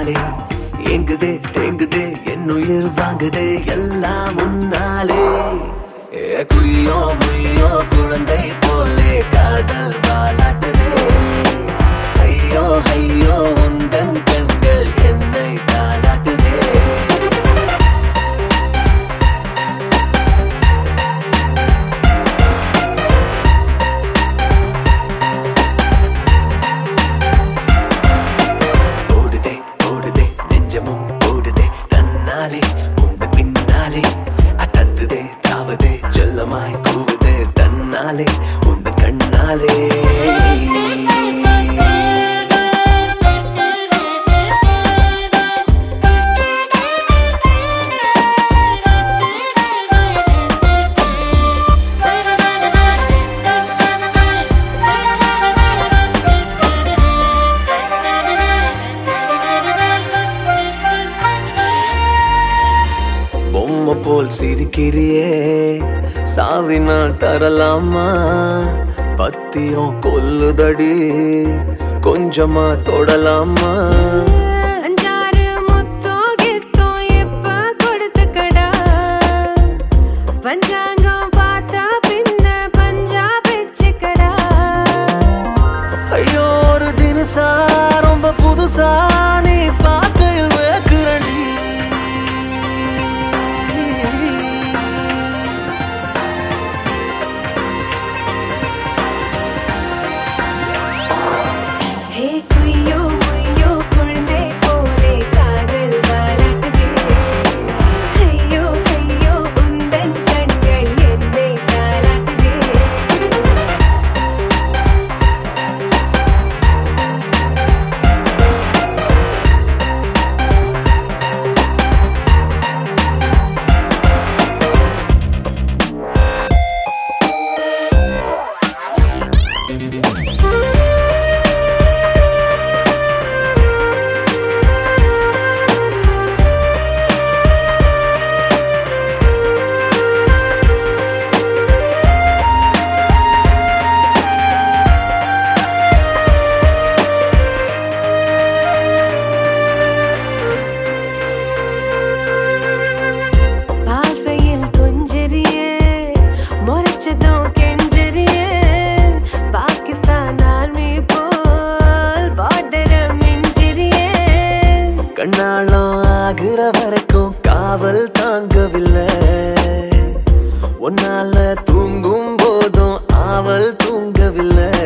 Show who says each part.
Speaker 1: முன்னாலே எங்குதே தேங்குதே என் உயிர் வாங்குதே எல்லாம் முன்னாலே ஏ குய்யோ முய்யோ குழந்தை போலே காதல் வாலாட்டுதே ஐயோ ஐயோ உந்தன் கண்கள் என்னை தாளாட்டுதே ஓடுதே ஓடுதே நெஞ்சமும் ஓடுதே தன்னாலே உந்தன் பின்னாலே அட்டத்துதே தாவதே செல்லமாய் கூவுதே தன்னாலே உந்தன் கண்ணாலே பொம்மை போல் சிரிக்கிறியே சாவினால் தரலாமா பத்தியம் கொல்லுதடி கொஞ்சமா தொடலாமா
Speaker 2: அஞ்சாறு முத்தம் கித்தம் எப்ப கொடுத்துக்கடா பஞ்சாங்கம் பார்த்தா பின்ன பஞ்சா வச்சுக்கடா
Speaker 1: ஐயோ ஒரு தினசா ரொம்ப புதுசா நீ பார்க்கையில் வேக்குறடி
Speaker 2: ஹே குய்யோ முய்யோ குழந்தை போலே காதல் வாலாட்டுதே ஐயோ ஐயோ உந்தன் கண்கள் என்னை தாளாட்டுதே பார்வையில் கொஞ்சறியே முறைச்சதும் கெஞ்சறியே பாகிஸ்தான் ஆர்மி போல் பார்டர மிஞ்சிறியே
Speaker 1: கண்ணாளம் ஆகிற வரைக்கும் காவல் தாங்கவில்லை உன்னால தூங்கும் போதும் ஆவல் தூங்கவில்லை